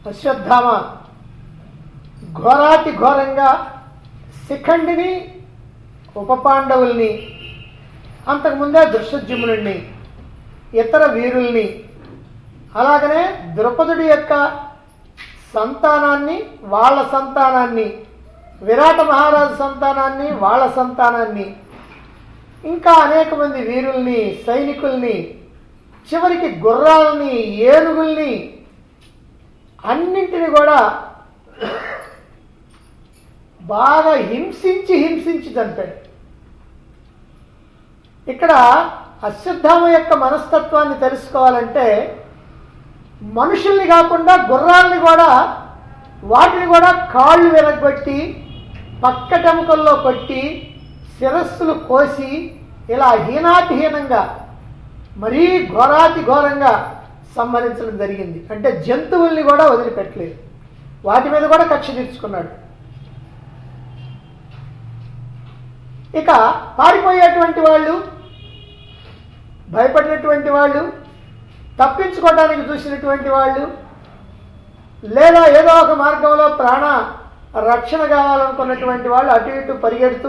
అశ్వత్థామ ఘోరాతి ఘోరంగా శిఖండిని ఉపపాండవుల్ని అంతకుముందే దృశ్యజుమ్నుడిని ఇతర వీరుల్ని అలాగనే ద్రౌపదుడి యొక్క సంతానాన్ని వాళ్ళ సంతానాన్ని విరాట మహారాజు సంతానాన్ని వాళ్ళ సంతానాన్ని ఇంకా అనేక మంది వీరుల్ని సైనికుల్ని చివరికి గుర్రాలని ఏనుగుల్ని అన్నింటిని కూడా బాగా హింసించి హింసించి చంపాడు ఇక్కడ అశ్వత్థామ యొక్క మనస్తత్వాన్ని తెలుసుకోవాలంటే మనుషుల్ని కాకుండా గుర్రాల్ని కూడా వాటిని కూడా కాళ్ళు విరగొట్టి పక్కటెముకల్లో కొట్టి శిరస్సులు కోసి ఇలా హీనాతిహీనంగా మరీ ఘోరాతి ఘోరంగా సంహరించడం జరిగింది అంటే జంతువుల్ని కూడా వదిలిపెట్టలేదు వాటి మీద కూడా కక్ష తీర్చుకున్నాడు ఇక పారిపోయేటువంటి వాళ్ళు భయపడినటువంటి వాళ్ళు తప్పించుకోవడానికి చూసినటువంటి వాళ్ళు లేదా ఏదో ఒక మార్గంలో ప్రాణ రక్షణ కావాలనుకున్నటువంటి వాళ్ళు అటు ఇటు పరిగెడుతూ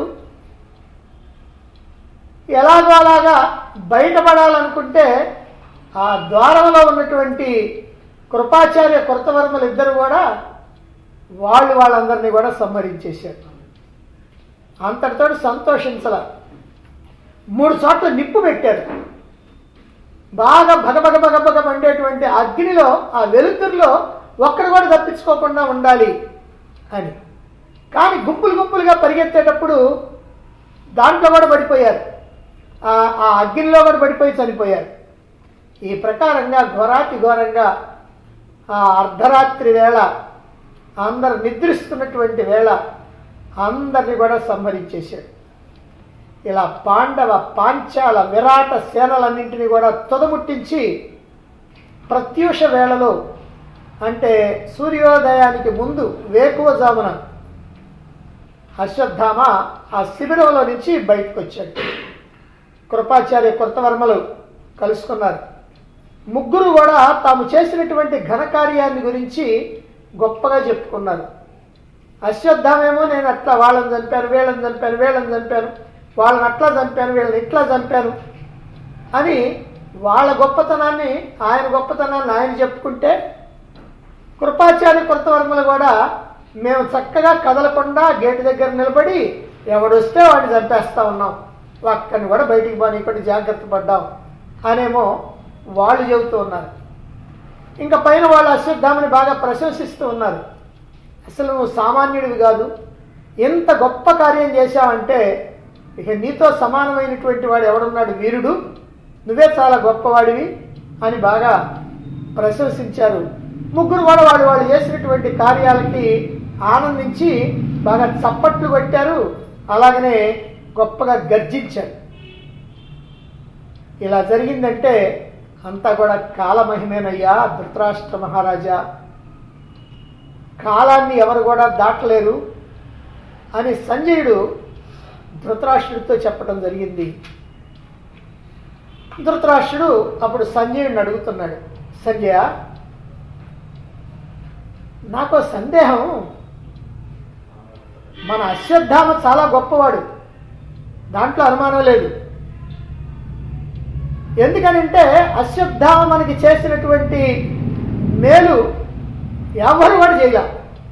ఎలాగో అలాగా బయటపడాలనుకుంటే ఆ ద్వారంలో ఉన్నటువంటి కృపాచార్య కృతవర్మలు ఇద్దరు కూడా వాళ్ళు వాళ్ళందరినీ కూడా సంహరించేశారు అంతటితో సంతోషించల మూడు చోట్ల నిప్పు పెట్టారు బాగా భగభగ భగభగ మండేటువంటి అగ్నిలో ఆ వెలుతురులో ఒక్కడు కూడా తప్పించుకోకుండా ఉండాలి అని కానీ గుంపులు గుంపులుగా పరిగెత్తేటప్పుడు దాంట్లో కూడా పడిపోయారు ఆ- ఆ అగ్నిలో కూడా పడిపోయి చనిపోయారు ఈ ప్రకారంగా ఘోరాతి ఘోరంగా ఆ అర్ధరాత్రి వేళ అందరు నిద్రిస్తున్నటువంటి వేళ అందరిని కూడా సంహరించేశాడు ఇలా పాండవ పాంచాల విరాట సేనలన్నింటినీ కూడా తుదముట్టించి ప్రత్యూష వేళలో అంటే సూర్యోదయానికి ముందు వేకువజామున అశ్వత్థామ ఆ శిబిరంలో నుంచి బయటకు వచ్చాడు కృపాచార్య కృతవర్మలు కలుసుకున్నారు ముగ్గురు కూడా తాము చేసినటువంటి ఘనకార్యాన్ని గురించి గొప్పగా చెప్పుకున్నారు అశ్వత్థామేమో నేను అట్లా వాళ్ళని చంపాను వీళ్ళని చంపాను వీళ్ళని చంపాను వాళ్ళని అట్లా చంపాను వీళ్ళని ఇట్లా చంపాను అని వాళ్ళ గొప్పతనాన్ని ఆయన గొప్పతనాన్ని ఆయన చెప్పుకుంటే కృపాచార్య కృతవర్మలు కూడా మేము చక్కగా కదలకుండా గేటు దగ్గర నిలబడి ఎవడొస్తే వాడిని చంపేస్తా ఉన్నాం ఒక్కడిని కూడా బయటికి పోనీయకుండా జాగ్రత్త పడ్డాం అనేమో వాళ్ళు చెబుతూ ఉన్నారు ఇంకా పైన వాళ్ళు అశ్వత్థామని బాగా ప్రశంసిస్తూ ఉన్నారు అసలు నువ్వు సామాన్యుడివి కాదు ఎంత గొప్ప కార్యం చేశావంటే ఇక నీతో సమానమైనటువంటి వాడు ఎవడున్నాడు వీరుడు నువ్వే చాలా గొప్పవాడివి అని బాగా ప్రశంసించారు ముగ్గురు కూడా వాళ్ళు వాళ్ళు చేసినటువంటి కార్యాలకి ఆనందించి బాగా చప్పట్లు కొట్టారు అలాగనే గొప్పగా గర్జించారు ఇలా జరిగిందంటే అంతా కూడా కాలమహిమేనయ్యా ధృతరాష్ట్ర మహారాజా కాలాన్ని ఎవరు కూడా దాటలేరు అని సంజయుడు ధృతరాష్ట్రుడితో చెప్పడం జరిగింది ధృతరాష్ట్రుడు అప్పుడు సంజయుడిని అడుగుతున్నాడు సంజయ నాకు సందేహం మన అశ్వత్థామ చాలా గొప్పవాడు దాంట్లో అనుమానం లేదు ఎందుకనంటే అశ్వత్థామ మనకి చేసినటువంటి మేలు ఎవరు కూడా చేయలే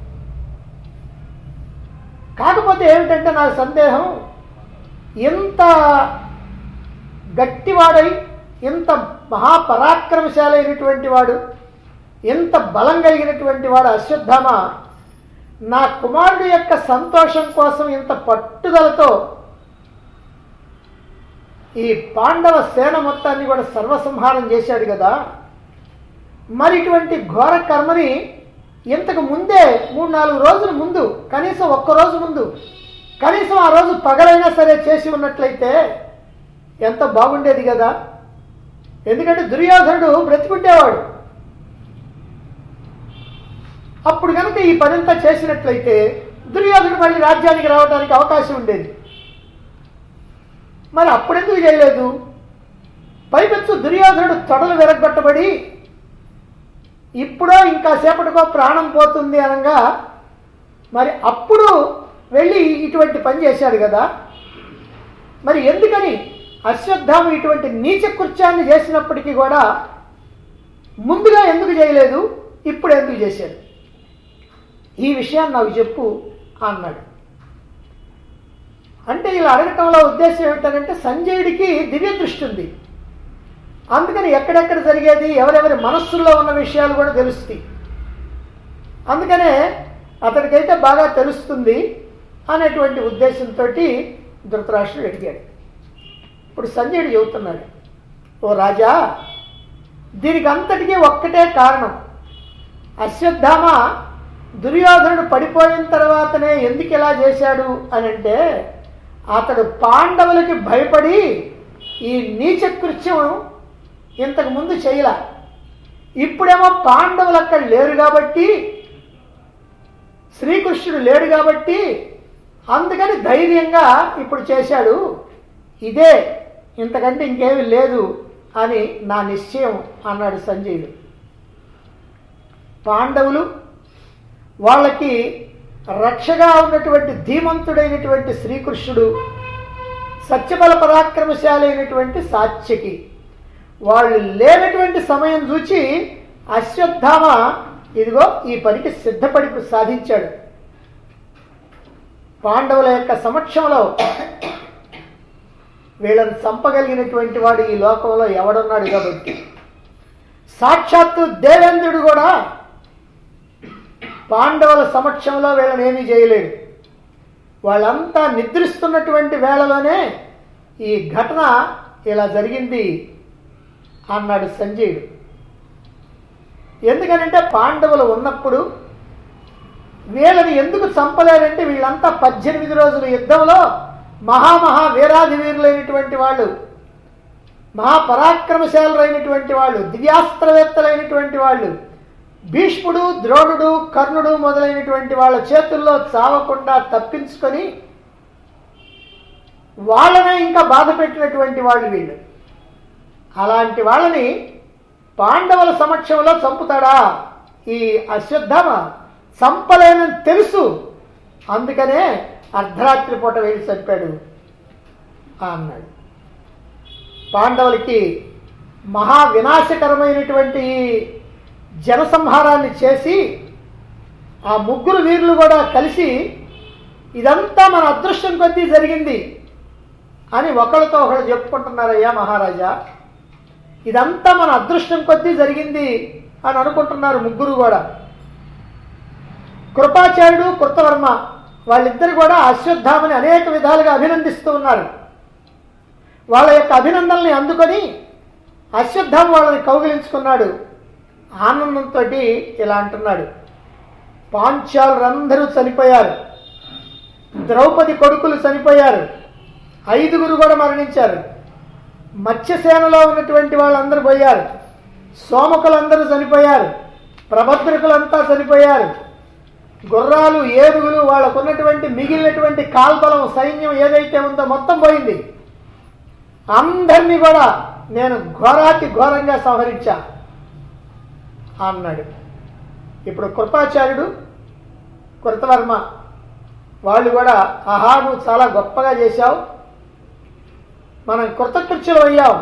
కాకపోతే ఏమిటంటే నా సందేహం ఇంత గట్టివాడై ఇంత మహాపరాక్రమశాలి అయినటువంటి వాడు ఇంత బలం కలిగినటువంటి వాడు అశ్వత్థామ నా కుమారుడు యొక్క సంతోషం కోసం ఇంత పట్టుదలతో ఈ పాండవ సేన మొత్తాన్ని కూడా సర్వసంహారం చేశాడు కదా మరి ఇటువంటి ఘోర కర్మని ఇంతకు ముందే మూడు నాలుగు రోజుల ముందు కనీసం ఒక్క రోజు ముందు కనీసం ఆ రోజు పగలైనా సరే చేసి ఉన్నట్లయితే ఎంత బాగుండేది కదా ఎందుకంటే దుర్యోధనుడు బ్రతికుండేవాడు అప్పుడు కనుక ఈ పనంతా చేసినట్లయితే దుర్యోధనుడు మళ్ళీ రాజ్యానికి రావడానికి అవకాశం ఉండేది మరి అప్పుడెందుకు చేయలేదు పైపెచ్చు దుర్యోధనుడు తొడలు విరగొట్టబడి ఇప్పుడో ఇంకా సేపటికో ప్రాణం పోతుంది అనగా మరి అప్పుడు వెళ్ళి ఇటువంటి పని చేశాడు కదా మరి ఎందుకని అశ్వత్థామ ఇటువంటి నీచ కృత్యాన్ని చేసినప్పటికీ కూడా ముందుగా ఎందుకు చేయలేదు ఇప్పుడు ఎందుకు చేశాడు ఈ విషయాన్ని నాకు చెప్పు అన్నాడు అంటే ఇలా అడగటంలో ఉద్దేశం ఏమిటంటే సంజయుడికి దివ్య దృష్టి ఉంది అందుకని ఎక్కడెక్కడ జరిగేది ఎవరెవరి మనస్సుల్లో ఉన్న విషయాలు కూడా తెలుస్తాయి అందుకనే అతడికైతే బాగా తెలుస్తుంది అనేటువంటి ఉద్దేశంతో ధృతరాష్ట్రుడు అడిగాడు ఇప్పుడు సంజయుడు చెబుతున్నాడు ఓ రాజా దీనికి అంతటికీ ఒక్కటే కారణం అశ్వత్థామ దుర్యోధనుడు పడిపోయిన తర్వాతనే ఎందుకు ఇలా చేశాడు అని అంటే అతడు పాండవులకి భయపడి ఈ నీచ కృత్యం ఇంతకు ముందు చేయలా ఇప్పుడేమో పాండవులు అక్కడ లేరు కాబట్టి శ్రీకృష్ణుడు లేడు కాబట్టి అందుకని ధైర్యంగా ఇప్పుడు చేశాడు ఇదే ఇంతకంటే ఇంకేమీ లేదు అని నా నిశ్చయం అన్నాడు సంజయుడు పాండవులు వాళ్ళకి రక్షగా ఉన్నటువంటి ధీమంతుడైనటువంటి శ్రీకృష్ణుడు సత్యబల పరాక్రమశాలి అయినటువంటి సాత్యకి వాళ్ళు లేనటువంటి సమయం చూచి అశ్వత్థామ ఇదిగో ఈ పనికి సిద్ధపడి సాధించాడు పాండవుల యొక్క సమక్షంలో వీళ్ళని చంపగలిగినటువంటి వాడు ఈ లోకంలో ఎవడున్నాడు కాబట్టి సాక్షాత్తు దేవేంద్రుడు కూడా పాండవుల సమక్షంలో వీళ్ళని ఏమీ చేయలేడు వాళ్ళంతా నిద్రిస్తున్నటువంటి వేళలోనే ఈ ఘటన ఇలా జరిగింది అన్నాడు సంజయుడు ఎందుకనంటే పాండవులు ఉన్నప్పుడు వీళ్ళని ఎందుకు చంపలేరంటే వీళ్ళంతా పద్దెనిమిది రోజుల యుద్ధంలో మహామహా వీరాధి వీరులైనటువంటి వాళ్ళు మహాపరాక్రమశాలులైనటువంటి వాళ్ళు దివ్యాస్త్రవేత్తలైనటువంటి వాళ్ళు భీష్ముడు ద్రోణుడు కర్ణుడు మొదలైనటువంటి వాళ్ళ చేతుల్లో చావకుండా తప్పించుకొని వాళ్ళనే ఇంకా బాధ పెట్టినటువంటి వాళ్ళు వీళ్ళు అలాంటి వాళ్ళని పాండవుల సమక్షంలో చంపుతాడా ఈ అశ్వత్థామ చంపలేనని తెలుసు అందుకనే అర్ధరాత్రి పూట వెళ్ళి చంపాడు అన్నాడు పాండవులకి మహా వినాశకరమైనటువంటి ఈ జనసంహారాన్ని చేసి ఆ ముగ్గురు వీరులు కూడా కలిసి ఇదంతా మన అదృష్టం కొద్దీ జరిగింది అని ఒకళ్ళతో ఒకళ్ళు చెప్పుకుంటున్నారయ్యా మహారాజా ఇదంతా మన అదృష్టం కొద్దీ జరిగింది అని అనుకుంటున్నారు ముగ్గురు కూడా కృపాచార్యుడు కృతవర్మ వాళ్ళిద్దరు కూడా అశ్వత్థామని అనేక విధాలుగా అభినందిస్తూ ఉన్నారు వాళ్ళ యొక్క అభినందనల్ని అందుకొని అశ్వత్థామ వాళ్ళని కౌగిలించుకున్నాడు ఆనందంతో ఇలా అంటున్నాడు పాంచాలందరూ చనిపోయారు ద్రౌపది కొడుకులు చనిపోయారు ఐదుగురు కూడా మరణించారు మత్స్యసేనలో ఉన్నటువంటి వాళ్ళందరూ పోయారు సోమకులందరూ చనిపోయారు ప్రభద్రకులంతా చనిపోయారు గుర్రాలు ఏనుగులు వాళ్ళకున్నటువంటి మిగిలినటువంటి కాల్బలం సైన్యం ఏదైతే ఉందో మొత్తం పోయింది అందరినీ కూడా నేను ఘోరాతి ఘోరంగా సంహరించా అన్నాడు ఇప్పుడు కృపాచార్యుడు కృతవర్మ వాళ్ళు కూడా ఆహా నువ్వు చాలా గొప్పగా చేశావు మనం కృతకృత్యులు అయ్యాం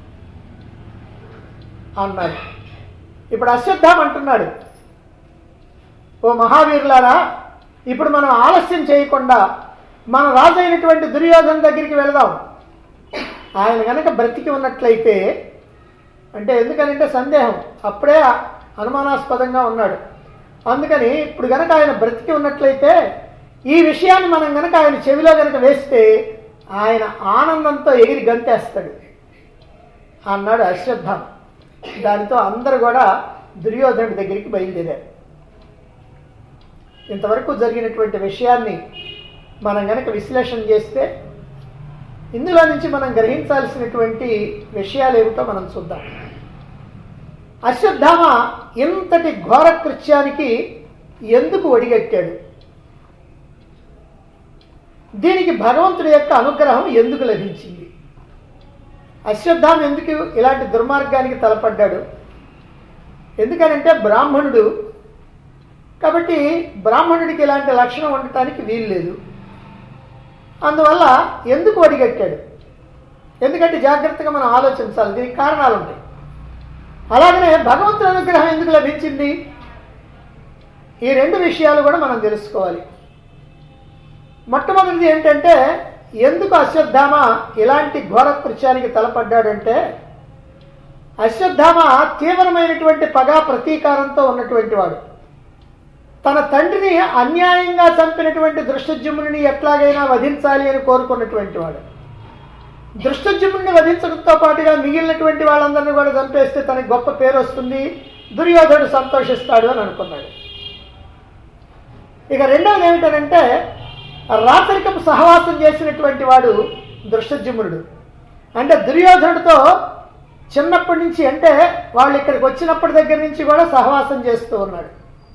అన్నాడు ఇప్పుడు అశ్వత్థాం అంటున్నాడు ఓ మహావీరులారా ఇప్పుడు మనం ఆలస్యం చేయకుండా మన రాజు అయినటువంటి దుర్యోధన దగ్గరికి వెళదాం ఆయన గనక బ్రతికి ఉన్నట్లయితే అంటే ఎందుకనంటే సందేహం అప్పుడే అనుమానాస్పదంగా ఉన్నాడు అందుకని ఇప్పుడు గనక ఆయన బ్రతికి ఉన్నట్లయితే ఈ విషయాన్ని మనం గనక ఆయన చెవిలో గనక వేస్తే ఆయన ఆనందంతో ఎగిరి గంతేస్తాడు అన్నాడు అశ్వత్థామ దానితో అందరూ కూడా దుర్యోధనుడి దగ్గరికి బయలుదేరారు ఇంతవరకు జరిగినటువంటి విషయాన్ని మనం గనక విశ్లేషణ చేస్తే ఇందులో నుంచి మనం గ్రహించాల్సినటువంటి విషయాలు ఏమిటో మనం చూద్దాం అశ్వత్థామ ఇంతటి ఘోర కృత్యానికి ఎందుకు ఒడిగట్టాడు దీనికి భగవంతుడి యొక్క అనుగ్రహం ఎందుకు లభించింది అశ్వత్థామ ఎందుకు ఇలాంటి దుర్మార్గానికి తలపడ్డాడు ఎందుకనంటే బ్రాహ్మణుడు కాబట్టి బ్రాహ్మణుడికి ఇలాంటి లక్షణం ఉండటానికి వీలు లేదు అందువల్ల ఎందుకు ఒడిగట్టాడు ఎందుకంటే జాగ్రత్తగా మనం ఆలోచించాలి దీనికి కారణాలు ఉంటాయి అలాగనే భగవంతుని అనుగ్రహం ఎందుకు లభించింది ఈ రెండు విషయాలు కూడా మనం తెలుసుకోవాలి మొట్టమొదటిది ఏంటంటే ఎందుకు అశ్వత్థామ ఇలాంటి ఘోర కృత్యానికి తలపడ్డాడంటే అశ్వత్థామ తీవ్రమైనటువంటి పగా ప్రతీకారంతో ఉన్నటువంటి వాడు తన తండ్రిని అన్యాయంగా చంపినటువంటి దృష్టజుమ్ముని ఎట్లాగైనా వధించాలి అని కోరుకున్నటువంటి వాడు దృష్టజుమ్ముని వధించడంతో పాటుగా మిగిలినటువంటి వాళ్ళందరినీ కూడా చంపేస్తే తనకి గొప్ప పేరు వస్తుంది దుర్యోధనుడు సంతోషిస్తాడు అని అనుకున్నాడు ఇక రెండవది ఏమిటనంటే రాత్రికపు సహవాసం చేసినటువంటి వాడు దృష్టజుమ్మునుడు అంటే దుర్యోధనుడితో చిన్నప్పటి నుంచి అంటే వాళ్ళు ఇక్కడికి వచ్చినప్పటి దగ్గర నుంచి కూడా సహవాసం చేస్తూ ఉన్నాడు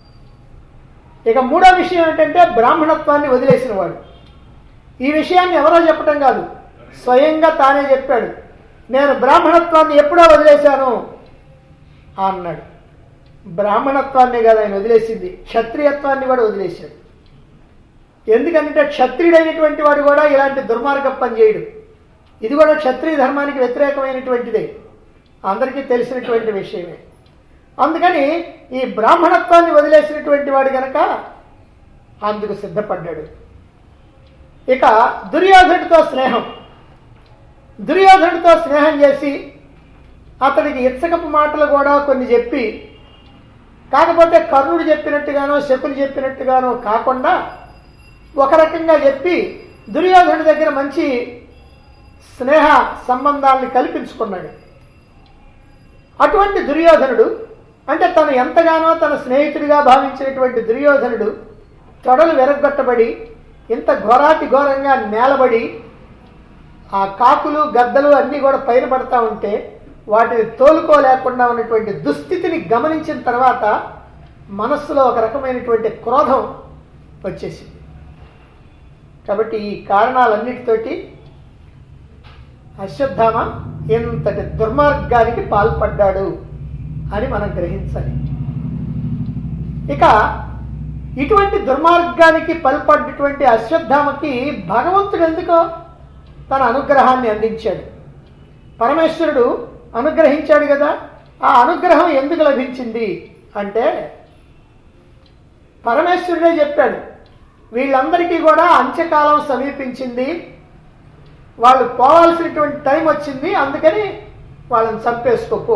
ఇక మూడో విషయం ఏంటంటే బ్రాహ్మణత్వాన్ని వదిలేసిన వాడు ఈ విషయాన్ని ఎవరో చెప్పటం కాదు స్వయంగా తానే చెప్పాడు నేను బ్రాహ్మణత్వాన్ని ఎప్పుడో వదిలేశాను అన్నాడు బ్రాహ్మణత్వాన్ని కాదు ఆయన వదిలేసింది క్షత్రియత్వాన్ని కూడా వదిలేశాడు ఎందుకంటే క్షత్రియుడైనటువంటి వాడు కూడా ఇలాంటి దుర్మార్గ పని చేయడు ఇది కూడా క్షత్రియ ధర్మానికి వ్యతిరేకమైనటువంటిదే అందరికీ తెలిసినటువంటి విషయమే అందుకని ఈ బ్రాహ్మణత్వాన్ని వదిలేసినటువంటి వాడు గనక అందుకు సిద్ధపడ్డాడు ఇక దుర్యోధనుడితో స్నేహం దుర్యోధనుడితో స్నేహం చేసి అతడికి ఇచ్చకపు మాటలు కూడా కొన్ని చెప్పి కాకపోతే కర్ణుడు చెప్పినట్టుగానో శకుని చెప్పినట్టుగానో కాకుండా ఒక రకంగా చెప్పి దుర్యోధనుడి దగ్గర మంచి స్నేహ సంబంధాలని కల్పించుకున్నాడు అటువంటి దుర్యోధనుడు అంటే తను ఎంతగానో తన స్నేహితుడిగా భావించినటువంటి దుర్యోధనుడు తొడలు వెరగొట్టబడి ఇంత ఘోరాతి ఘోరంగా నేలబడి ఆ కాకులు గద్దలు అన్నీ కూడా పైన పడతా ఉంటే వాటిని తోలుకోలేకుండా ఉన్నటువంటి దుస్థితిని గమనించిన తర్వాత మనస్సులో ఒక రకమైనటువంటి క్రోధం వచ్చేసింది కాబట్టి ఈ కారణాలన్నిటితోటి అశ్వత్థామ ఇంతటి దుర్మార్గానికి పాల్పడ్డాడు అని మనం గ్రహించాలి ఇక ఇటువంటి దుర్మార్గానికి పాల్పడ్డటువంటి అశ్వత్థామకి భగవంతుడు ఎందుకో తన అనుగ్రహాన్ని అందించాడు పరమేశ్వరుడు అనుగ్రహించాడు కదా ఆ అనుగ్రహం ఎందుకు లభించింది అంటే పరమేశ్వరుడే చెప్పాడు వీళ్ళందరికీ కూడా అంత్యకాలం సమీపించింది వాళ్ళు పోవాల్సినటువంటి టైం వచ్చింది అందుకని వాళ్ళని చంపేసుకోపో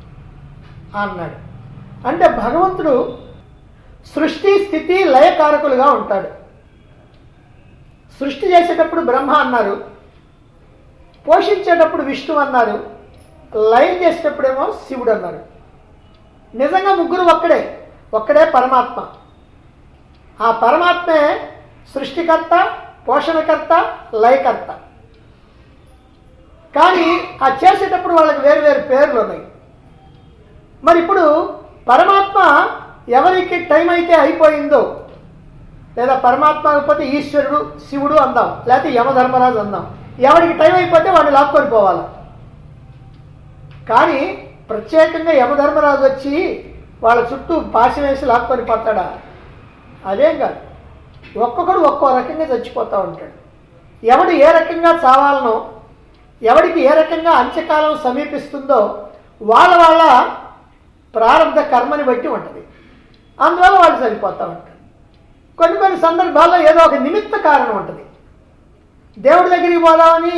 అన్నాడు అంటే భగవంతుడు సృష్టి స్థితి లయకారకులుగా ఉంటాడు సృష్టి చేసేటప్పుడు బ్రహ్మ అన్నారు పోషించేటప్పుడు విష్ణు అన్నారు లయం చేసేటప్పుడేమో శివుడు అన్నారు నిజంగా ముగ్గురు ఒక్కడే ఒక్కడే పరమాత్మ ఆ పరమాత్మే సృష్టికర్త పోషణకర్త లయకర్త కానీ ఆ చేసేటప్పుడు వాళ్ళకి వేరు వేరు పేర్లు ఉన్నాయి మరి ఇప్పుడు పరమాత్మ ఎవరికి టైం అయితే అయిపోయిందో లేదా పరమాత్మ కాకపోతే ఈశ్వరుడు శివుడు అందాం లేకపోతే యమధర్మరాజు అందాం ఎవరికి టైం అయిపోతే వాడిని లాక్కొని పోవాలి కానీ ప్రత్యేకంగా యమధర్మరాజు వచ్చి వాళ్ళ చుట్టూ పాశ వేసి లాక్కొని పోతాడా అదేం కాదు ఒక్కొక్కడు ఒక్కో రకంగా చచ్చిపోతూ ఉంటాడు ఎవడు ఏ రకంగా చావాలనో ఎవడికి ఏ రకంగా అంత్యకాలం సమీపిస్తుందో వాళ్ళ వాళ్ళ ప్రారంభ కర్మని బట్టి ఉంటుంది అందువల్ల వాళ్ళు చనిపోతూ ఉంటారు కొన్ని కొన్ని సందర్భాల్లో ఏదో ఒక నిమిత్త కారణం ఉంటుంది దేవుడి దగ్గరికి పోదామని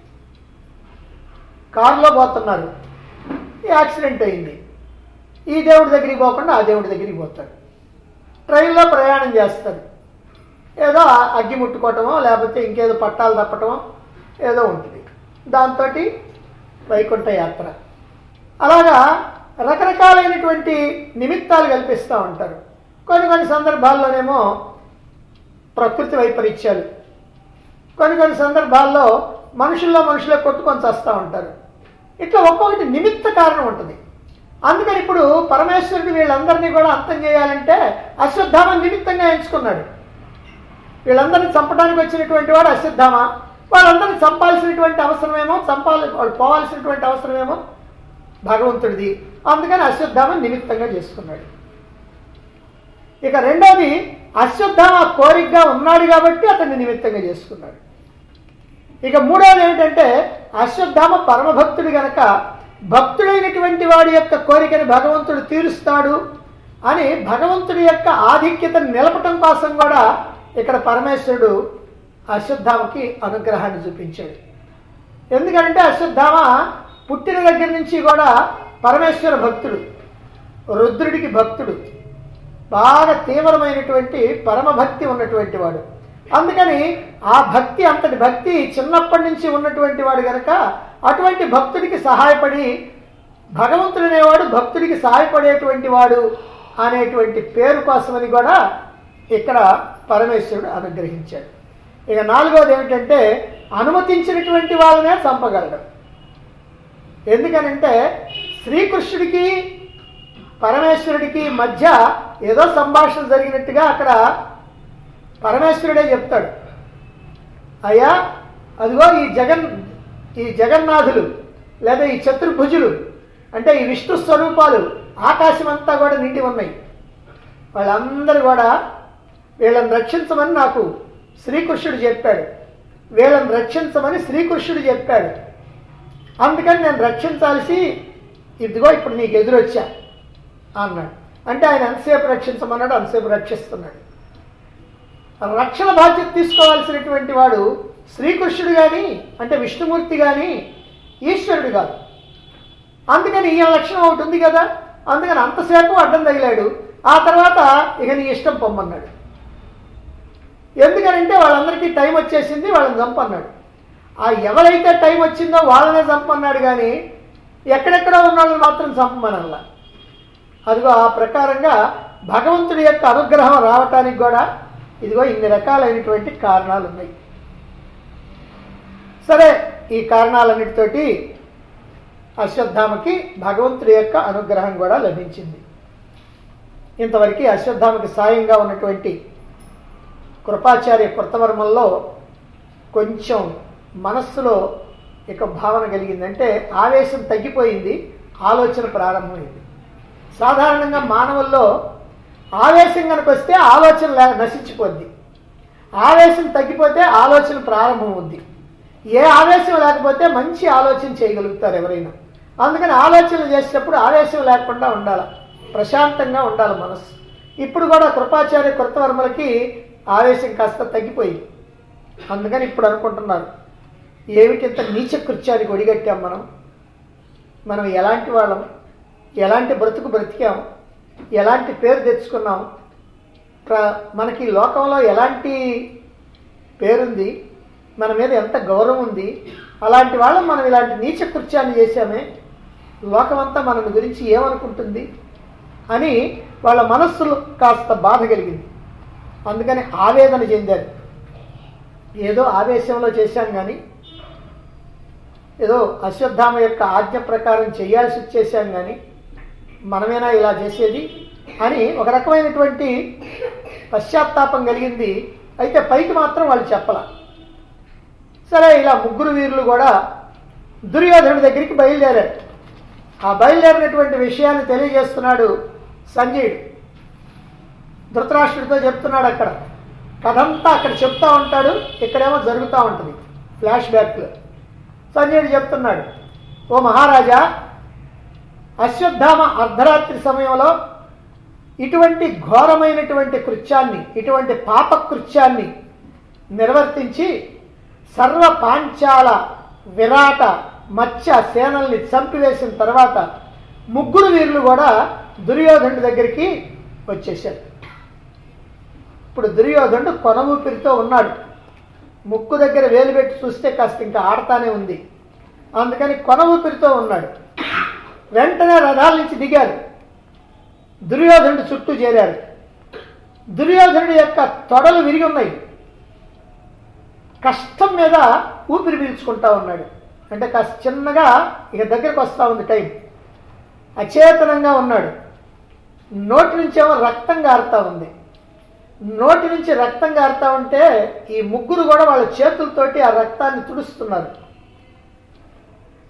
కారులో పోతున్నారు ఈ యాక్సిడెంట్ అయింది ఈ దేవుడి దగ్గరికి పోకుండా ఆ దేవుడి దగ్గరికి పోతారు ట్రైన్లో ప్రయాణం చేస్తారు ఏదో అగ్గి ముట్టుకోవటమో లేకపోతే ఇంకేదో పట్టాలు తప్పటమో ఏదో ఉంటుంది దాంతో వైకుంఠ యాత్ర అలాగా రకరకాలైనటువంటి నిమిత్తాలు కల్పిస్తూ ఉంటారు కొన్ని కొన్ని సందర్భాల్లోనేమో ప్రకృతి వైపరీత్యాలు కొన్ని కొన్ని సందర్భాల్లో మనుషుల్లో మనుషులే కొట్టుకొని చస్తూ ఉంటారు ఇట్లా ఒక్కొక్కటి నిమిత్త కారణం ఉంటుంది అందుకని ఇప్పుడు పరమేశ్వరుడు వీళ్ళందరినీ కూడా అంతం చేయాలంటే అశ్వత్థామ నిమిత్తంగా ఎంచుకున్నాడు వీళ్ళందరినీ చంపడానికి వచ్చినటువంటి వాడు అశ్వత్థామ వాళ్ళందరినీ చంపాల్సినటువంటి అవసరమేమో చంపాలి వాళ్ళు పోవాల్సినటువంటి అవసరమేమో భగవంతుడిది అందుకని అశ్వత్థామ నిమిత్తంగా చేసుకున్నాడు ఇక రెండోది అశ్వత్థామ కోరికగా ఉన్నాడు కాబట్టి అతన్ని నిమిత్తంగా చేసుకున్నాడు ఇక మూడోది ఏమిటంటే అశ్వత్థామ పరమభక్తుడు గనక భక్తుడైనటువంటి వాడి యొక్క కోరికని భగవంతుడు తీరుస్తాడు అని భగవంతుడి యొక్క ఆధిక్యతను నిలపటం కోసం కూడా ఇక్కడ పరమేశ్వరుడు అశ్వత్థామకి అనుగ్రహాన్ని చూపించాడు ఎందుకంటే అశ్వత్థామ పుట్టిన దగ్గర నుంచి కూడా పరమేశ్వర భక్తుడు రుద్రుడికి భక్తుడు బాగా తీవ్రమైనటువంటి పరమభక్తి ఉన్నటువంటి వాడు అందుకని ఆ భక్తి అంతటి భక్తి చిన్నప్పటి నుంచి ఉన్నటువంటి వాడు గనక అటువంటి భక్తుడికి సహాయపడి భగవంతుడు అనేవాడు భక్తుడికి సహాయపడేటువంటి వాడు అనేటువంటి పేరు కోసమని కూడా ఇక్కడ పరమేశ్వరుడు అనుగ్రహించాడు ఇక నాలుగోది ఏమిటంటే అనుమతించినటువంటి వాళ్ళనే చంపగలడు ఎందుకనంటే శ్రీకృష్ణుడికి పరమేశ్వరుడికి మధ్య ఏదో సంభాషణ జరిగినట్టుగా అక్కడ పరమేశ్వరుడే చెప్తాడు అయ్యా అదిగో ఈ జగన్ ఈ జగన్నాథులు లేదా ఈ చతుర్భుజులు అంటే ఈ విష్ణు స్వరూపాలు ఆకాశం అంతా కూడా నిండి ఉన్నాయి వాళ్ళందరూ కూడా వీళ్ళని రక్షించమని నాకు శ్రీకృష్ణుడు చెప్పాడు వీళ్ళని రక్షించమని శ్రీకృష్ణుడు చెప్పాడు అందుకని నేను రక్షించాల్సి ఇదిగో ఇప్పుడు నీకు ఎదురొచ్చా అన్నాడు అంటే ఆయన ఎంతసేపు రక్షించమన్నాడు అంతసేపు రక్షిస్తున్నాడు రక్షణ బాధ్యత తీసుకోవాల్సినటువంటి వాడు శ్రీకృష్ణుడు కానీ అంటే విష్ణుమూర్తి కానీ ఈశ్వరుడు కాదు అందుకని ఈయన లక్షణం ఒకటి ఉంది కదా అందుకని అంతసేపు అడ్డం తగిలాడు ఆ తర్వాత ఇక నీ ఇష్టం పొమ్మన్నాడు ఎందుకనంటే వాళ్ళందరికీ టైం వచ్చేసింది వాళ్ళని చంపన్నాడు ఆ ఎవరైతే టైం వచ్చిందో వాళ్ళనే చంపన్నాడు కానీ ఎక్కడెక్కడో ఉన్న వాళ్ళని మాత్రం చంపమనల్లా అదిగో ఆ ప్రకారంగా భగవంతుడి యొక్క అనుగ్రహం రావటానికి కూడా ఇదిగో ఇన్ని రకాలైనటువంటి కారణాలు ఉన్నాయి సరే ఈ కారణాలన్నిటితోటి అశ్వత్థామకి భగవంతుడి యొక్క అనుగ్రహం కూడా లభించింది ఇంతవరకు అశ్వత్థామకి సాయంగా ఉన్నటువంటి కృపాచార్య కృతవర్మంలో కొంచెం మనస్సులో ఇక భావన కలిగింది అంటే ఆవేశం తగ్గిపోయింది ఆలోచన ప్రారంభమైంది సాధారణంగా మానవుల్లో ఆవేశం కనుక వస్తే ఆలోచన లే నశించిపోద్ది ఆవేశం తగ్గిపోతే ఆలోచన ప్రారంభమవుద్ది ఏ ఆవేశం లేకపోతే మంచి ఆలోచన చేయగలుగుతారు ఎవరైనా అందుకని ఆలోచనలు చేసేటప్పుడు ఆవేశం లేకుండా ఉండాలి ప్రశాంతంగా ఉండాలి మనస్సు ఇప్పుడు కూడా కృపాచార్య కృతవర్మలకి ఆవేశం కాస్త తగ్గిపోయింది అందుకని ఇప్పుడు అనుకుంటున్నారు ఏమిటి ఇంత నీచ కృత్యానికి ఒడిగట్టాం మనం మనం ఎలాంటి వాళ్ళం ఎలాంటి బ్రతుకు బ్రతికాం ఎలాంటి పేరు తెచ్చుకున్నాం ప్ర మనకి లోకంలో ఎలాంటి పేరుంది మన మీద ఎంత గౌరవం ఉంది అలాంటి వాళ్ళం మనం ఇలాంటి నీచ కృత్యాన్ని చేశామే లోకమంతా మన గురించి ఏమనుకుంటుంది అని వాళ్ళ మనస్సులో కాస్త బాధ కలిగింది అందుకని ఆవేదన చెందారు ఏదో ఆవేశంలో చేశాం కానీ ఏదో అశ్వత్థామ యొక్క ఆజ్ఞ ప్రకారం చేయాల్సి వచ్చేసాం కానీ మనమేనా ఇలా చేసేది అని ఒక రకమైనటువంటి పశ్చాత్తాపం కలిగింది అయితే పైకి మాత్రం వాళ్ళు చెప్పల సరే ఇలా ముగ్గురు వీరులు కూడా దుర్యోధనుడి దగ్గరికి బయలుదేరారు ఆ బయలుదేరినటువంటి విషయాన్ని తెలియజేస్తున్నాడు సంజయుడు ధృతరాష్ట్రుడితో చెప్తున్నాడు అక్కడ కథంతా అక్కడ చెప్తా ఉంటాడు ఇక్కడేమో జరుగుతూ ఉంటుంది ఫ్లాష్ బ్యాక్లో సంజయుడు చెప్తున్నాడు ఓ మహారాజా అశ్వత్థామ అర్ధరాత్రి సమయంలో ఇటువంటి ఘోరమైనటువంటి కృత్యాన్ని ఇటువంటి పాప కృత్యాన్ని నిర్వర్తించి సర్వ పాంచాల విరాట మత్స్య సేనల్ని చంపివేసిన తర్వాత ముగ్గురు వీరులు కూడా దుర్యోధనుడి దగ్గరికి వచ్చేసారు ఇప్పుడు దుర్యోధనుడు కొన ఊపిరితో ఉన్నాడు ముక్కు దగ్గర వేలు పెట్టి చూస్తే కాస్త ఇంకా ఆడతానే ఉంది అందుకని కొన ఊపిరితో ఉన్నాడు వెంటనే రథాల నుంచి దిగారు దుర్యోధనుడు చుట్టూ చేరారు దుర్యోధనుడి యొక్క తొడలు విరిగి ఉన్నాయి కష్టం మీద ఊపిరి పీల్చుకుంటా ఉన్నాడు అంటే కాస్త చిన్నగా ఇక దగ్గరకు వస్తూ ఉంది టైం అచేతనంగా ఉన్నాడు నోటి నుంచేమో రక్తం గారుతా ఉంది నోటి నుంచి రక్తం గారుతా ఉంటే ఈ ముగ్గురు కూడా వాళ్ళ చేతులతోటి ఆ రక్తాన్ని తుడుస్తున్నారు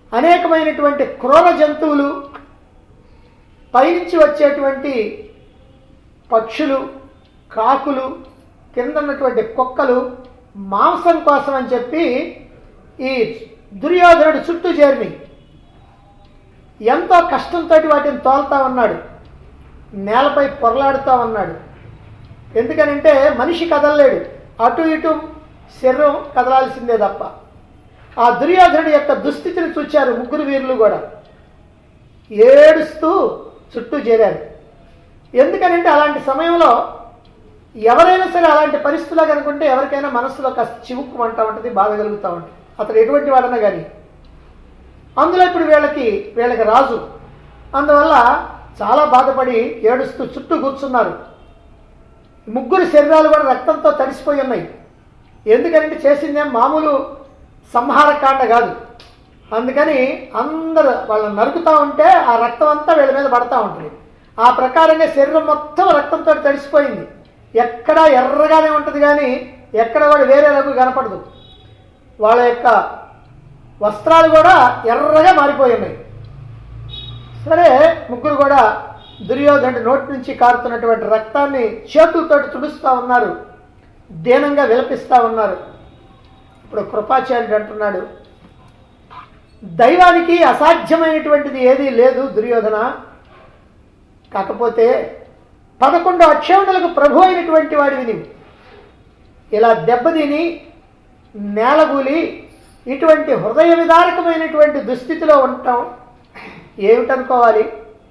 అనేకమైనటువంటి క్రూర జంతువులు పైనుంచి వచ్చేటువంటి పక్షులు కాకులు కింద ఉన్నటువంటి కుక్కలు మాంసం కోసం అని చెప్పి ఈ దుర్యోధనుడు చుట్టూ చేరిని ఎంతో కష్టంతో వాటిని తోలుతా ఉన్నాడు నేలపై పొరలాడుతూ ఉన్నాడు ఎందుకనంటే మనిషి కదలలేడు అటు ఇటు శరీరం కదలాల్సిందే తప్ప ఆ దుర్యోధనుడి యొక్క దుస్థితిని చూచారు ముగ్గురు వీరులు కూడా ఏడుస్తూ చుట్టూ చేరారు ఎందుకనంటే అలాంటి సమయంలో ఎవరైనా సరే అలాంటి పరిస్థితుల్లో కనుకుంటే ఎవరికైనా మనసులో కాస్త చివుక్కుమంటా ఉంటుంది బాధ కలుగుతూ ఉంటుంది అతడు ఎటువంటి వాడన్నా కానీ అందులో ఇప్పుడు వీళ్ళకి వీళ్ళకి రాజు అందువల్ల చాలా బాధపడి ఏడుస్తూ చుట్టూ కూర్చున్నారు ముగ్గురు శరీరాలు కూడా రక్తంతో తడిసిపోయి ఉన్నాయి ఎందుకంటే చేసిందేం మామూలు సంహారకాండ కాదు అందుకని అందరూ వాళ్ళని నరుకుతూ ఉంటే ఆ రక్తం అంతా వీళ్ళ మీద పడతా ఉంటుంది ఆ ప్రకారంగా శరీరం మొత్తం రక్తంతో తడిసిపోయింది ఎక్కడ ఎర్రగానే ఉంటుంది కానీ ఎక్కడ కూడా వేరే రంగు కనపడదు వాళ్ళ యొక్క వస్త్రాలు కూడా ఎర్రగా మారిపోయి ఉన్నాయి సరే ముగ్గురు కూడా దుర్యోధనుడి నోటి నుంచి కారుతున్నటువంటి రక్తాన్ని చేతులతోటి తుడుస్తూ ఉన్నారు దీనంగా విలపిస్తూ ఉన్నారు ఇప్పుడు కృపాచార్యుడు అంటున్నాడు దైవానికి అసాధ్యమైనటువంటిది ఏదీ లేదు దుర్యోధన కాకపోతే పదకొండు అక్షౌణులకు ప్రభు అయినటువంటి వాడివి నీవు ఇలా దెబ్బతిని నేలగూలి ఇటువంటి హృదయ విదారకమైనటువంటి దుస్థితిలో ఉంటాం ఏమిటనుకోవాలి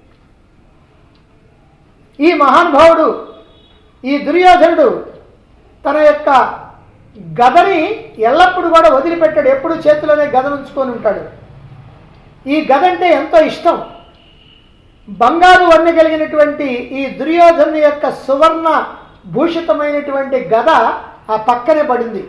ఈ మహానుభావుడు ఈ దుర్యోధనుడు తన యొక్క గదని ఎల్లప్పుడూ కూడా వదిలిపెట్టాడు ఎప్పుడు చేతిలోనే గద ఉంచుకొని ఉంటాడు ఈ గద అంటే ఎంతో ఇష్టం బంగారు వన్నె కలిగినటువంటి ఈ దుర్యోధను యొక్క సువర్ణ భూషితమైనటువంటి గద ఆ పక్కనే పడింది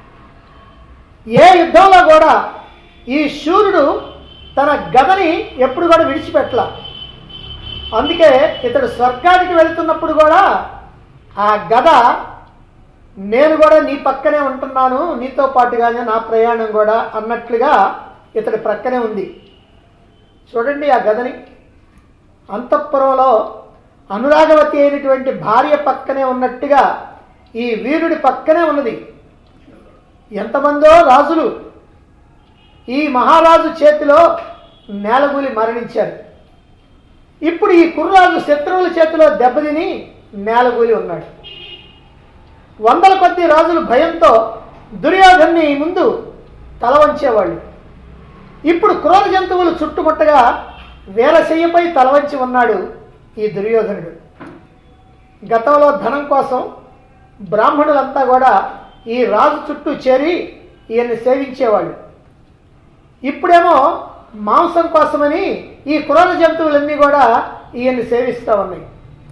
ఏ యుద్ధంలో కూడా ఈ శూరుడు తన గదని ఎప్పుడు కూడా విడిచిపెట్టల అందుకే ఇతడు స్వర్గానికి వెళుతున్నప్పుడు కూడా ఆ గద నేను కూడా నీ పక్కనే ఉంటున్నాను నీతో పాటుగానే నా ప్రయాణం కూడా అన్నట్లుగా ఇతడి ప్రక్కనే ఉంది చూడండి ఆ గదని అంతఃపురంలో అనురాగవతి అయినటువంటి భార్య పక్కనే ఉన్నట్టుగా ఈ వీరుడి పక్కనే ఉన్నది ఎంతమందో రాజులు ఈ మహారాజు చేతిలో నేలగూలి మరణించారు ఇప్పుడు ఈ కుర్రాజు శత్రువుల చేతిలో దెబ్బతిని నేలగూలి ఉన్నాడు వందల కొద్ది రాజులు భయంతో దుర్యోధన్ని ముందు తల వంచేవాళ్ళు ఇప్పుడు క్రూర జంతువులు చుట్టుముట్టగా వీరశయ్యపై తలవంచి ఉన్నాడు ఈ దుర్యోధనుడు గతంలో ధనం కోసం బ్రాహ్మణులంతా కూడా ఈ రాజు చుట్టూ చేరి ఈయన్ని సేవించేవాళ్ళు ఇప్పుడేమో మాంసం కోసమని ఈ క్రూర జంతువులన్నీ కూడా ఈయన్ని సేవిస్తూ ఉన్నాయి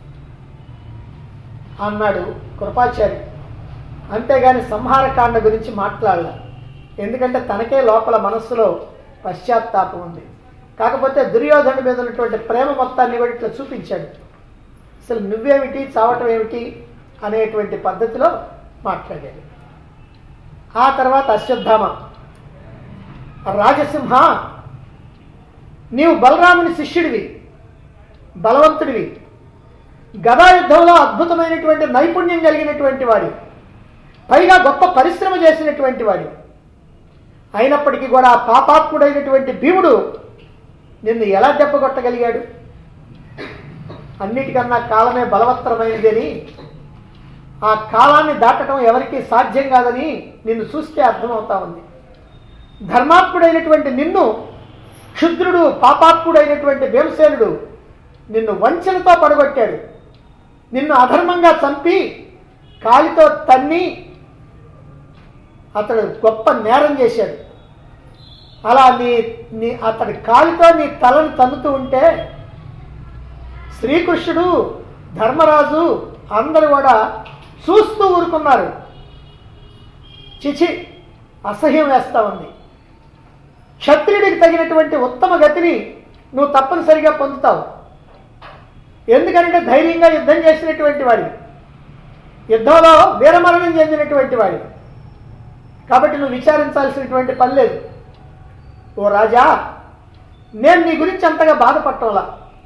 అన్నాడు కృపాచారి అంతేగాని సంహారకాండ గురించి మాట్లాడాల ఎందుకంటే తనకే లోపల మనస్సులో పశ్చాత్తాపం ఉంది కాకపోతే దుర్యోధను మీద ఉన్నటువంటి ప్రేమ మొత్తాన్ని కూడా ఇట్లా చూపించాడు అసలు నువ్వేమిటి చావటం ఏమిటి అనేటువంటి పద్ధతిలో మాట్లాడాడు ఆ తర్వాత అశ్వత్థామ రాజసింహ నీవు బలరాముని శిష్యుడివి బలవంతుడివి గదా యుద్ధంలో అద్భుతమైనటువంటి నైపుణ్యం కలిగినటువంటి వాడి పైగా గొప్ప పరిశ్రమ చేసినటువంటి వాడి అయినప్పటికీ కూడా ఆ పాపాత్ముడైనటువంటి భీముడు నిన్ను ఎలా దెబ్బకొట్టగలిగాడు అన్నిటికన్నా కాలమే బలవత్తరమైనదని ఆ కాలాన్ని దాటడం ఎవరికీ సాధ్యం కాదని నిన్ను చూస్తే అర్థమవుతా ఉంది ధర్మాత్ముడైనటువంటి నిన్ను క్షుద్రుడు పాపాత్ముడైనటువంటి భీమసేనుడు నిన్ను వంచనతో పడగొట్టాడు నిన్ను అధర్మంగా చంపి కాలితో తన్ని అతడు గొప్ప నేరం చేశాడు అలా నీ నీ అతడి కాలితో నీ తలను తన్నుతూ ఉంటే శ్రీకృష్ణుడు ధర్మరాజు అందరూ కూడా చూస్తూ ఊరుకున్నారు చిచి అసహ్యం వేస్తా ఉంది క్షత్రియుడికి తగినటువంటి ఉత్తమ గతిని నువ్వు తప్పనిసరిగా పొందుతావు ఎందుకంటే ధైర్యంగా యుద్ధం చేసినటువంటి వాడివి యుద్ధంలో వీరమరణం చెందినటువంటి వాడివి కాబట్టి నువ్వు విచారించాల్సినటువంటి పని లేదు ఓ రాజా నేను నీ గురించి అంతగా బాధపడటంలా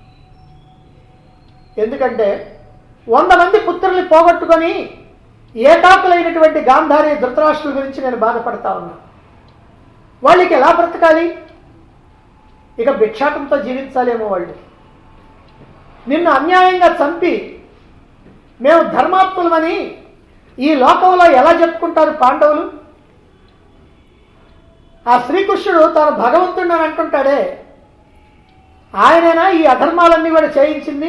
ఎందుకంటే వంద మంది పుత్రుల్ని పోగొట్టుకొని ఏకాకులైనటువంటి గాంధారి ధృతరాష్ట్రుల గురించి నేను బాధపడతా ఉన్నా వాళ్ళకి ఎలా బ్రతకాలి ఇక భిక్షాటంతో జీవించాలేమో వాళ్ళు నిన్ను అన్యాయంగా చంపి మేము ధర్మాత్ములమని ఈ లోకంలో ఎలా చెప్పుకుంటారు పాండవులు ఆ శ్రీకృష్ణుడు తాను భగవంతుడు అని అంటుంటాడే ఆయనైనా ఈ అధర్మాలన్నీ కూడా చేయించింది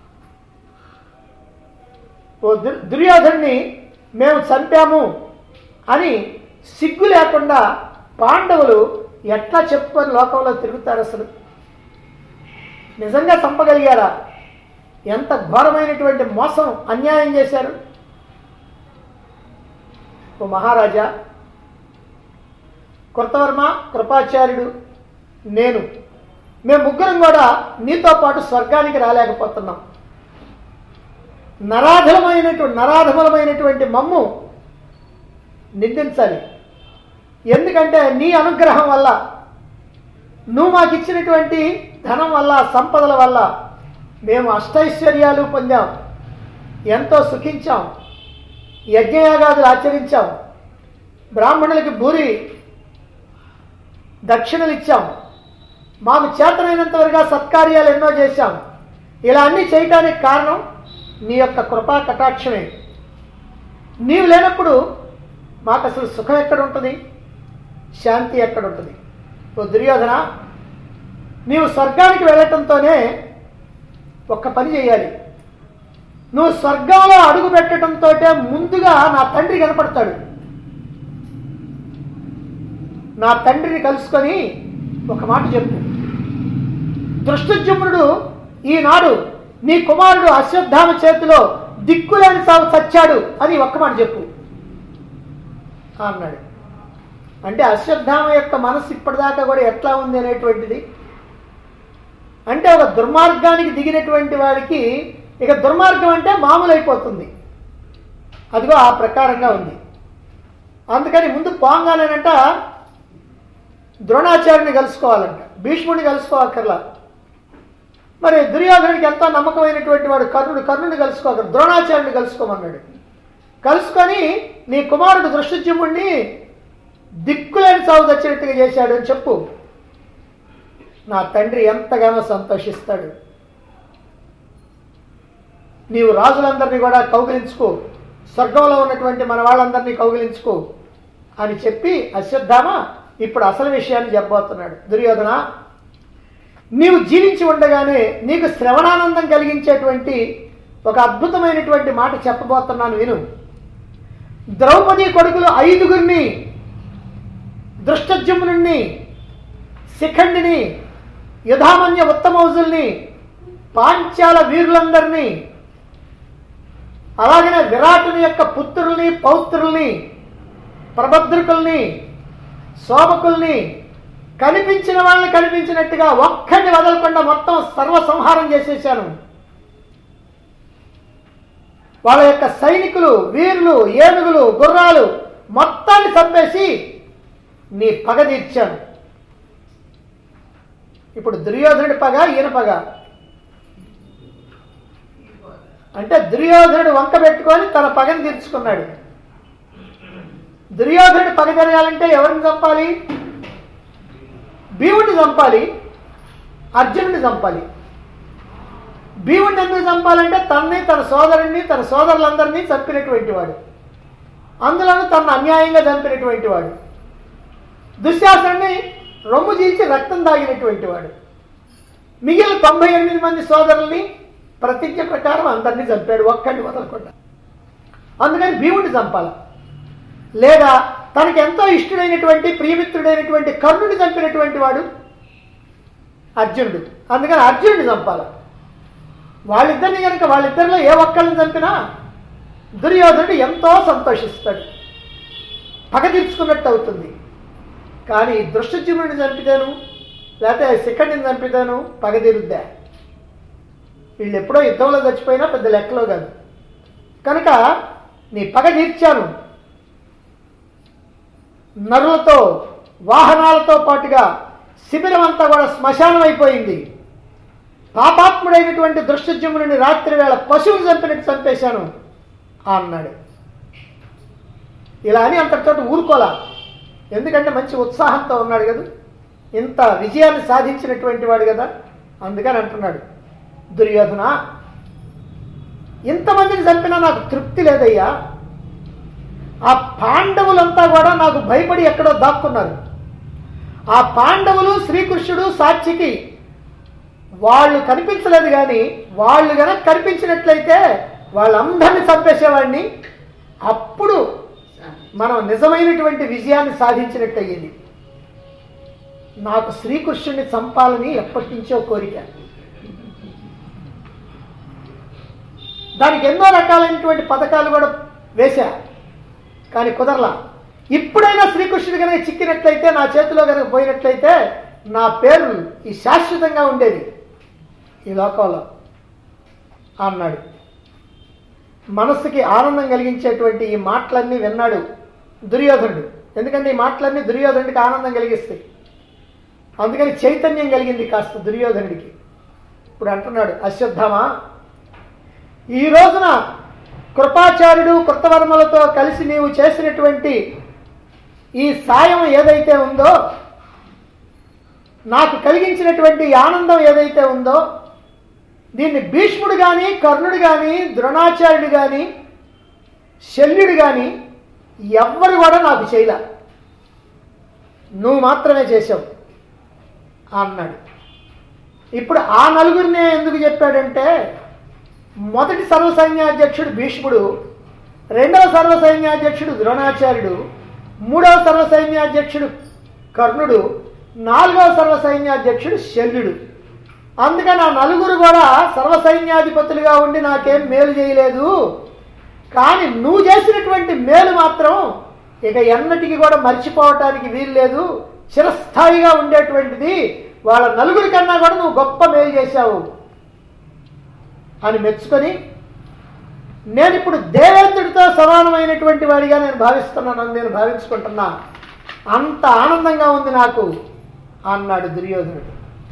ఓ దుర్- దుర్యోధన్ని మేము చంపాము అని సిగ్గు లేకుండా పాండవులు ఎట్లా చెప్పుకొని లోకంలో తిరుగుతారు అసలు నిజంగా చంపగలిగారా ఎంత ఘోరమైనటువంటి మోసం అన్యాయం చేశారు ఓ మహారాజా కృతవర్మ కృపాచార్యుడు నేను మేము ముగ్గురం కూడా నీతో పాటు స్వర్గానికి రాలేకపోతున్నాం నరాధలమైనటువంటి నరాధములమైనటువంటి మమ్ము నిందించాలి ఎందుకంటే నీ అనుగ్రహం వల్ల నువ్వు మాకు ఇచ్చినటువంటి ధనం వల్ల సంపదల వల్ల మేము అష్టైశ్వర్యాలు పొందాం ఎంతో సుఖించాం యజ్ఞయాగాదులు ఆచరించాం బ్రాహ్మణులకి భూరి దక్షిణలు ఇచ్చాం మాకు చేతనైనంత వరగా సత్కార్యాలు ఎన్నో చేశాం ఇలా అన్నీ చేయటానికి కారణం నీ యొక్క కృపా కటాక్షమే నీవు లేనప్పుడు మాకు అసలు సుఖం ఎక్కడ ఉంటుంది శాంతి ఎక్కడ ఉంటుంది ఓ దుర్యోధన నీవు స్వర్గానికి వెళ్ళటంతోనే ఒక్క పని చేయాలి నువ్వు స్వర్గంలో అడుగు పెట్టడంతో ముందుగా నా తండ్రి కనపడతాడు నా తండ్రిని కలుసుకొని ఒక మాట చెప్పు దృష్టజుమ్నుడు ఈనాడు నీ కుమారుడు అశ్వత్థామ చేతిలో దిక్కులేని సాగు చచ్చాడు అని ఒక్క మాట చెప్పు అన్నాడు అంటే అశ్వత్థామ యొక్క మనసు ఇప్పటిదాకా కూడా ఎట్లా ఉంది అనేటువంటిది అంటే ఒక దుర్మార్గానికి దిగినటువంటి వాడికి ఇక దుర్మార్గం అంటే మామూలు అయిపోతుంది అదిగో ఆ ప్రకారంగా ఉంది అందుకని ముందు పోంగానేనంట ద్రోణాచార్యుని కలుసుకోవాలంట భీష్ముడిని కలుసుకోవక్కర్లా మరి దుర్యోధనుడికి ఎంతో నమ్మకమైనటువంటి వాడు కర్ణుడు కర్ణుడిని కలుసుకోవాలి ద్రోణాచార్యుని కలుసుకోమన్నాడు కలుసుకొని నీ కుమారుడు దృష్టజ్యుముడిని దిక్కులేని సాగు తెచ్చినట్టుగా చేశాడు అని చెప్పు నా తండ్రి ఎంతగానో సంతోషిస్తాడు నీవు రాజులందరినీ కూడా కౌగిలించుకో స్వర్గంలో ఉన్నటువంటి మన వాళ్ళందరినీ కౌగిలించుకో అని చెప్పి అశ్వత్థామ ఇప్పుడు అసలు విషయాన్ని చెప్పబోతున్నాడు దుర్యోధన నీవు జీవించి ఉండగానే నీకు శ్రవణానందం కలిగించేటువంటి ఒక అద్భుతమైనటువంటి మాట చెప్పబోతున్నాను విను ద్రౌపది కొడుకులు ఐదుగురిని దృష్టజమునుణ్ణి శిఖండిని యుధామన్య ఉత్తమౌజుల్ని పాంచాల వీరులందరినీ అలాగనే విరాటుని యొక్క పుత్రుల్ని పౌత్రుల్ని ప్రభద్రుకుల్ని శోభకుల్ని కనిపించిన వాళ్ళని కనిపించినట్టుగా ఒక్కడిని వదలకుండా మొత్తం సర్వసంహారం చేసేసాను వాళ్ళ యొక్క సైనికులు వీరులు ఏనుగులు గుర్రాలు మొత్తాన్ని చంపేసి నీ పగ తీర్చాను ఇప్పుడు దుర్యోధనుడి పగ ఈయన పగ అంటే దుర్యోధనుడు వంక పెట్టుకొని తన పగని తీర్చుకున్నాడు దుర్యోధనుడు పగ జరగాలంటే ఎవరిని చంపాలి భీముడిని చంపాలి అర్జునుడిని చంపాలి భీముడిని ఎందుకు చంపాలంటే తనని తన సోదరుణ్ణి తన సోదరులందరినీ చంపినటువంటి వాడు అందులోనూ తనను అన్యాయంగా చంపినటువంటి వాడు దుశ్శాసనుడిని రొమ్ము చీల్చి రక్తం దాగినటువంటి వాడు మిగిలిన తొంభై ఎనిమిది మంది సోదరుల్ని ప్రతిజ్ఞ ప్రకారం అందరినీ చంపాడు ఒక్కడిని వదలకుండా అందుకని భీముడిని చంపాలి లేదా తనకి ఎంతో ఇష్టడైనటువంటి ప్రియమిత్రుడైనటువంటి కర్ణుని చంపినటువంటి వాడు అర్జునుడు అందుకని అర్జునుడిని చంపాలి వాళ్ళిద్దరిని కనుక వాళ్ళిద్దరిలో ఏ ఒక్కరిని చంపినా దుర్యోధనుడు ఎంతో సంతోషిస్తాడు పగ తీర్చుకున్నట్టు అవుతుంది కానీ దృష్టజీవుడిని చంపితేను లేకపోతే శిఖండిని చంపితేను పగ తీరుద్దా వీళ్ళు ఎప్పుడో యుద్ధంలో చచ్చిపోయినా పెద్ద లెక్కలో కాదు కనుక నీ పగ తీర్చాను నరులతో వాహనాలతో పాటుగా శిబిరం అంతా కూడా శ్మశానం అయిపోయింది పాపాత్ముడైనటువంటి దృష్టజముని రాత్రి వేళ పశువులు చంపినట్టు చంపేశాను అన్నాడు ఇలా అని అంతటితో ఊరుకోలా ఎందుకంటే మంచి ఉత్సాహంతో ఉన్నాడు కదా ఇంత విజయాన్ని సాధించినటువంటి వాడు కదా అందుకని అంటున్నాడు దుర్యోధన ఇంతమందిని చంపినా నాకు తృప్తి లేదయ్యా ఆ పాండవులంతా కూడా నాకు భయపడి ఎక్కడో దాక్కున్నారు ఆ పాండవులు శ్రీకృష్ణుడు సాక్షికి వాళ్ళు కనిపించలేదు కానీ వాళ్ళు గనక కనిపించినట్లయితే వాళ్ళందరినీ చంపేసేవాడిని అప్పుడు మనం నిజమైనటువంటి విజయాన్ని సాధించినట్టు అయ్యింది నాకు శ్రీకృష్ణుడిని చంపాలని ఎప్పటి నుంచో కోరిక దానికి ఎన్నో రకాలైనటువంటి పథకాలు కూడా వేశా కానీ కుదరలా ఇప్పుడైనా శ్రీకృష్ణుడు కనుక చిక్కినట్లయితే నా చేతిలో కనుక పోయినట్లయితే నా పేరు ఈ శాశ్వతంగా ఉండేది ఈ లోకంలో అన్నాడు మనస్సుకి ఆనందం కలిగించేటువంటి ఈ మాటలన్నీ విన్నాడు దుర్యోధనుడు ఎందుకంటే ఈ మాటలన్నీ దుర్యోధనుడికి ఆనందం కలిగిస్తాయి అందుకని చైతన్యం కలిగింది కాస్త దుర్యోధనుడికి ఇప్పుడు అంటున్నాడు అశ్వత్థామా ఈ రోజున కృపాచార్యుడు కృతవర్మలతో కలిసి నీవు చేసినటువంటి ఈ సాయం ఏదైతే ఉందో నాకు కలిగించినటువంటి ఈ ఆనందం ఏదైతే ఉందో దీన్ని భీష్ముడు కానీ కర్ణుడు కానీ ద్రోణాచార్యుడు కానీ శల్యుడు కానీ ఎవ్వరు కూడా నాకు చేయలే నువ్వు మాత్రమే చేసావు అన్నాడు ఇప్పుడు ఆ నలుగురినే ఎందుకు చెప్పాడంటే మొదటి సర్వసైన్యాధ్యక్షుడు భీష్ముడు రెండవ సర్వసైన్యాధ్యక్షుడు ద్రోణాచార్యుడు మూడవ సర్వసైన్యాధ్యక్షుడు కర్ణుడు నాలుగవ సర్వసైన్యాధ్యక్షుడు శల్యుడు అందుకని ఆ నలుగురు కూడా సర్వసైన్యాధిపతులుగా ఉండి నాకేం మేలు చేయలేదు కానీ నువ్వు చేసినటువంటి మేలు మాత్రం ఇక ఎన్నటికి కూడా మర్చిపోవటానికి వీలు లేదు చిరస్థాయిగా ఉండేటువంటిది వాళ్ళ నలుగురి కన్నా కూడా నువ్వు గొప్ప మేలు చేశావు అని మెచ్చుకొని నేను ఇప్పుడు దేవేంద్రుడితో సమానమైనటువంటి వాడిగా నేను భావిస్తున్నానని నేను భావించుకుంటున్నా అంత ఆనందంగా ఉంది నాకు అన్నాడు దుర్యోధనుడు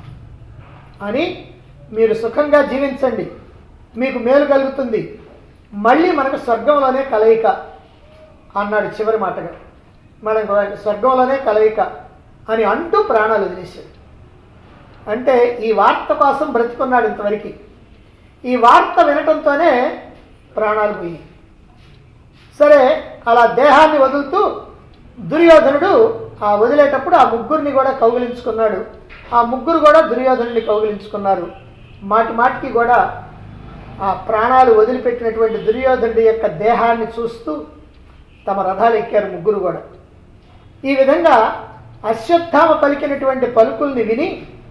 అని మీరు సుఖంగా జీవించండి మీకు మేలు కలుగుతుంది మళ్ళీ మనకు స్వర్గంలోనే కలయిక అన్నాడు చివరి మాటగా మనకు స్వర్గంలోనే కలయిక అని అంటూ ప్రాణాలు వదిలేశాడు అంటే ఈ వార్త కోసం బ్రతికున్నాడు ఇంతవరకు ఈ వార్త వినటంతోనే ప్రాణాలు పోయి సరే అలా దేహాన్ని వదులుతూ దుర్యోధనుడు ఆ వదిలేటప్పుడు ఆ ముగ్గురిని కూడా కౌగిలించుకున్నాడు ఆ ముగ్గురు కూడా దుర్యోధనుడిని కౌగిలించుకున్నారు మాటి మాటికి కూడా ఆ ప్రాణాలు వదిలిపెట్టినటువంటి దుర్యోధనుడి యొక్క దేహాన్ని చూస్తూ తమ రథాలు ఎక్కారు ముగ్గురు కూడా ఈ విధంగా అశ్వత్థామ పలికినటువంటి పలుకుల్ని విని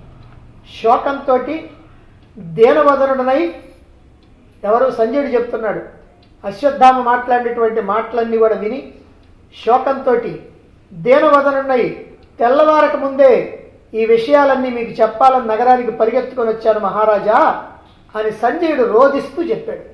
శోకంతో దీనవదనుడనై ఎవరు సంజయుడు చెప్తున్నాడు అశ్వత్థామ మాట్లాడినటువంటి మాటలన్నీ కూడా విని శోకంతో దీనవదనుడనై తెల్లవారక ముందే ఈ విషయాలన్నీ మీకు చెప్పాలని నగరానికి పరిగెత్తుకొని వచ్చాను మహారాజా అని సంజయుడు రోధిస్తూ చెప్పాడు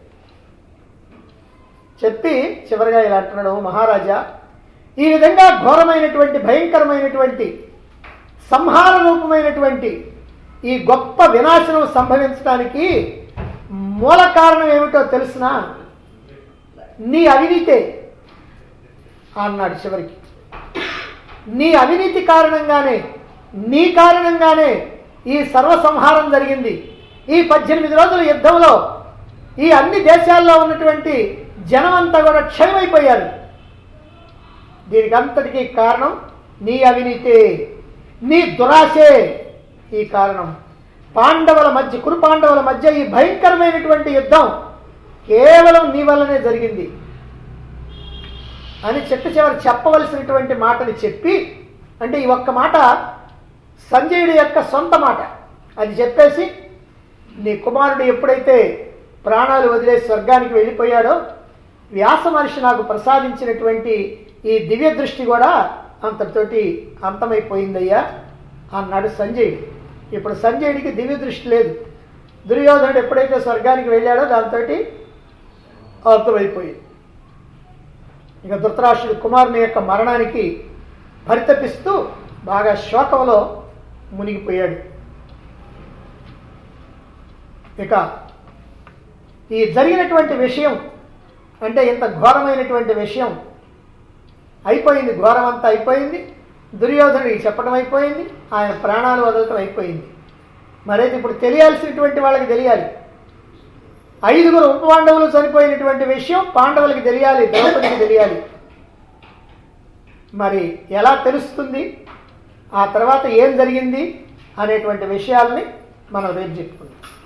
చెప్పి చివరిగా ఇలా అంటున్నాడు మహారాజా ఈ విధంగా ఘోరమైనటువంటి భయంకరమైనటువంటి సంహార రూపమైనటువంటి ఈ గొప్ప వినాశనం సంభవించడానికి మూల కారణం ఏమిటో తెలిసిన నీ అవినీతే అన్నాడు చివరికి నీ అవినీతి కారణంగానే నీ కారణంగానే ఈ సర్వసంహారం జరిగింది ఈ పద్దెనిమిది రోజుల యుద్ధంలో ఈ అన్ని దేశాల్లో ఉన్నటువంటి జనమంతా కూడా క్షయమైపోయారు దీనికి అంతటికీ కారణం నీ అవినీతే నీ దురాశే ఈ కారణం పాండవుల మధ్య కురు పాండవుల మధ్య ఈ భయంకరమైనటువంటి యుద్ధం కేవలం నీ వల్లనే జరిగింది అని చెట్టు చివరి చెప్పవలసినటువంటి మాటని చెప్పి అంటే ఈ ఒక్క మాట సంజయుడి యొక్క సొంత మాట అది చెప్పేసి నీ కుమారుడు ఎప్పుడైతే ప్రాణాలు వదిలేసి స్వర్గానికి వెళ్ళిపోయాడో వ్యాస మహర్షి నాకు ప్రసాదించినటువంటి ఈ దివ్య దృష్టి కూడా అంతటితోటి అంతమైపోయిందయ్యా అన్నాడు సంజయుడు ఇప్పుడు సంజయుడికి దివ్య దృష్టి లేదు దుర్యోధనుడు ఎప్పుడైతే స్వర్గానికి వెళ్ళాడో దాంతో అంతమైపోయింది ఇక ధృతరాష్ట్రుడు కుమారుని యొక్క మరణానికి పరితపిస్తూ బాగా శోకంలో మునిగిపోయాడు ఇక ఈ జరిగినటువంటి విషయం అంటే ఇంత ఘోరమైనటువంటి విషయం అయిపోయింది ఘోరం అంతా అయిపోయింది దుర్యోధనుడికి చెప్పడం అయిపోయింది ఆయన ప్రాణాలు వదలటం అయిపోయింది మరైతే ఇప్పుడు తెలియాల్సినటువంటి వాళ్ళకి తెలియాలి ఐదుగురు ఉపపాండవులు చనిపోయినటువంటి విషయం పాండవులకి తెలియాలి ద్రౌపదికి తెలియాలి మరి ఎలా తెలుస్తుంది ఆ తర్వాత ఏం జరిగింది అనేటువంటి విషయాల్ని మనం రేపు చెప్పుకుందాం